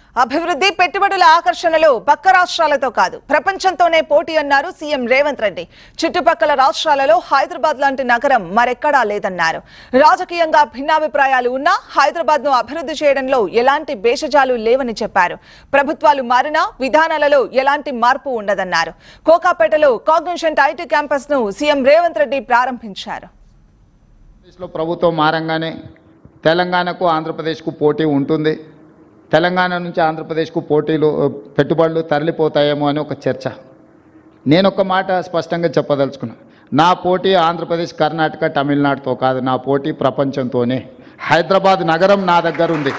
అభివృద్ధి పెట్టుబడుల ఆకర్షణలో పక్క రాష్ట్రాలతో కాదు ప్రపంచంతోనే పోటీ అన్నారు సీఎం రేవంత్ రెడ్డి చుట్టుపక్కల రాష్ట్రాలలో హైదరాబాద్ లాంటి నగరం మరెక్కడా లేదన్నారు రాజకీయంగా భిన్నాభిప్రాయాలు ఉన్నా హైదరాబాద్ ను అభివృద్ధి చేయడంలో ఎలాంటి భేషజాలు లేవని చెప్పారు ప్రభుత్వాలు మారినా విధానాలలో ఎలాంటి మార్పు ఉండదన్నారు కోకాపేటలో కాగ్నిషెంట్ ఐటీ క్యాంపస్ ను సీఎం రేవంత్ రెడ్డి ప్రారంభించారు ఆంధ్రప్రదేశ్లో ప్రభుత్వం మారంగానే తెలంగాణకు ఆంధ్రప్రదేశ్కు పోటీ ఉంటుంది తెలంగాణ నుంచి ఆంధ్రప్రదేశ్కు పోటీలు పెట్టుబడులు తరలిపోతాయేమో అని ఒక చర్చ నేను ఒక మాట స్పష్టంగా చెప్పదలుచుకున్నా నా పోటీ ఆంధ్రప్రదేశ్ కర్ణాటక తమిళనాడుతో కాదు నా పోటీ ప్రపంచంతోనే హైదరాబాద్ నగరం నా దగ్గర ఉంది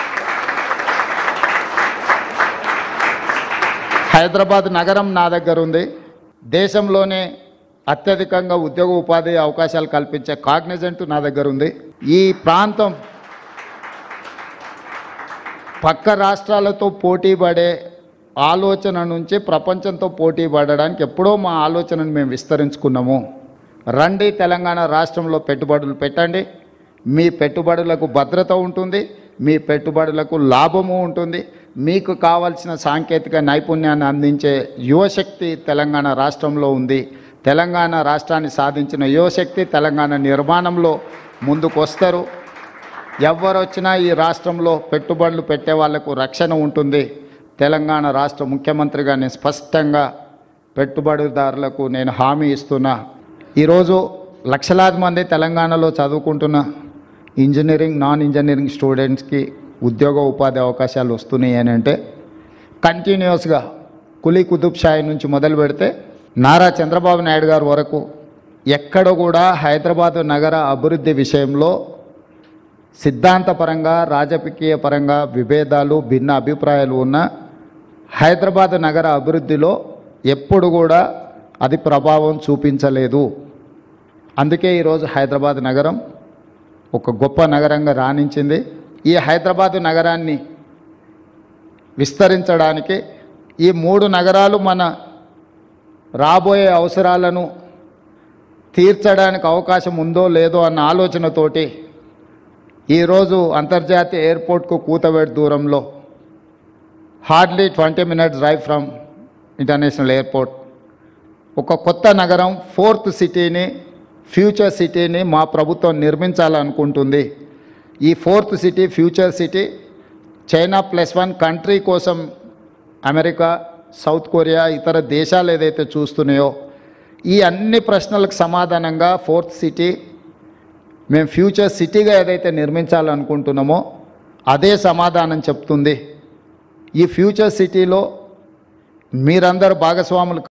హైదరాబాద్ నగరం నా దగ్గర ఉంది దేశంలోనే అత్యధికంగా ఉద్యోగ ఉపాధి అవకాశాలు కల్పించే కాగ్నిజెంట్ నా దగ్గర ఉంది ఈ ప్రాంతం పక్క రాష్ట్రాలతో పోటీ పడే ఆలోచన నుంచి ప్రపంచంతో పోటీ పడడానికి ఎప్పుడో మా ఆలోచనను మేము విస్తరించుకున్నాము రండి తెలంగాణ రాష్ట్రంలో పెట్టుబడులు పెట్టండి మీ పెట్టుబడులకు భద్రత ఉంటుంది మీ పెట్టుబడులకు లాభము ఉంటుంది మీకు కావలసిన సాంకేతిక నైపుణ్యాన్ని అందించే యువశక్తి తెలంగాణ రాష్ట్రంలో ఉంది తెలంగాణ రాష్ట్రాన్ని సాధించిన యువశక్తి తెలంగాణ నిర్మాణంలో ముందుకు వస్తారు ఎవరు వచ్చినా ఈ రాష్ట్రంలో పెట్టుబడులు పెట్టే వాళ్లకు రక్షణ ఉంటుంది తెలంగాణ రాష్ట్ర ముఖ్యమంత్రిగా నేను స్పష్టంగా పెట్టుబడిదారులకు నేను హామీ ఇస్తున్నా ఈరోజు లక్షలాది మంది తెలంగాణలో చదువుకుంటున్న ఇంజనీరింగ్ నాన్ ఇంజనీరింగ్ స్టూడెంట్స్కి ఉద్యోగ ఉపాధి అవకాశాలు వస్తున్నాయి అని అంటే కంటిన్యూస్గా కులీ కుతుబ్ షాయి నుంచి మొదలు పెడితే నారా చంద్రబాబు నాయుడు గారి వరకు ఎక్కడ కూడా హైదరాబాదు నగర అభివృద్ధి విషయంలో సిద్ధాంతపరంగా రాజకీయ పరంగా విభేదాలు భిన్న అభిప్రాయాలు ఉన్న హైదరాబాద్ నగర అభివృద్ధిలో ఎప్పుడు కూడా అది ప్రభావం చూపించలేదు అందుకే ఈరోజు హైదరాబాద్ నగరం ఒక గొప్ప నగరంగా రాణించింది ఈ హైదరాబాద్ నగరాన్ని విస్తరించడానికి ఈ మూడు నగరాలు మన రాబోయే అవసరాలను తీర్చడానికి అవకాశం ఉందో లేదో అన్న ఆలోచనతోటి ఈరోజు అంతర్జాతీయ ఎయిర్పోర్ట్కు కూతవేడు దూరంలో hardly twenty minutes drive from international airport ఒక కొత్త నగరం ఫోర్త్ సిటీని ఫ్యూచర్ సిటీని మా ప్రభుత్వం నిర్మించాలనుకుంటుంది ఈ fourth city future city China plus one country కోసం అమెరికా సౌత్ కొరియా ఇతర దేశాలు ఏదైతే చూస్తున్నాయో ఈ అన్ని ప్రశ్నలకు సమాధానంగా ఫోర్త్ సిటీ మేము ఫ్యూచర్ సిటీగా ఏదైతే నిర్మించాలనుకుంటున్నామో అదే సమాధానం చెప్తుంది ఈ ఫ్యూచర్ సిటీలో మీరందరూ భాగస్వాములు